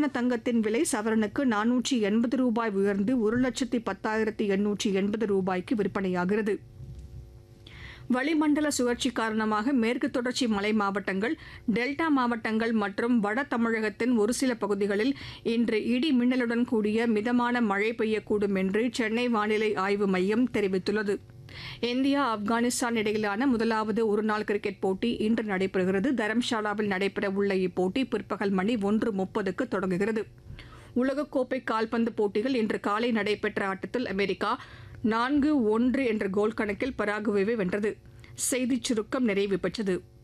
தங்கத்தின் விலை சவரனுக்கு நானூற்றி எண்பது ரூபாய் உயர்ந்து ஒரு லட்சத்தி பத்தாயிரத்தி எண்ணூற்றி எண்பது ரூபாய்க்கு விற்பனையாகிறது வளிமண்டல சுழற்சி காரணமாக மேற்கு தொடர்ச்சி மலை மாவட்டங்கள் டெல்டா மாவட்டங்கள் மற்றும் வட தமிழகத்தின் ஒரு சில பகுதிகளில் இன்று இடி மின்னலுடன் கூடிய மிதமான மழை பெய்யக்கூடும் என்று சென்னை வானிலை ஆய்வு மையம் தெரிவித்துள்ளது இந்தியா ஆப்கானிஸ்தான் இடையிலான முதலாவது ஒருநாள் கிரிக்கெட் போட்டி இன்று நடைபெறுகிறது தரம்ஷாலாவில் நடைபெறவுள்ள இப்போட்டி பிற்பகல் மணி ஒன்று முப்பதுக்கு தொடங்குகிறது உலகக்கோப்பை கால்பந்து போட்டிகள் இன்று காலை நடைபெற்ற ஆட்டத்தில் அமெரிக்கா நான்கு ஒன்று என்ற கோல் கணக்கில் பராகுவேவை வென்றது செய்திச் சுருக்கம் நிறைவு பெற்றது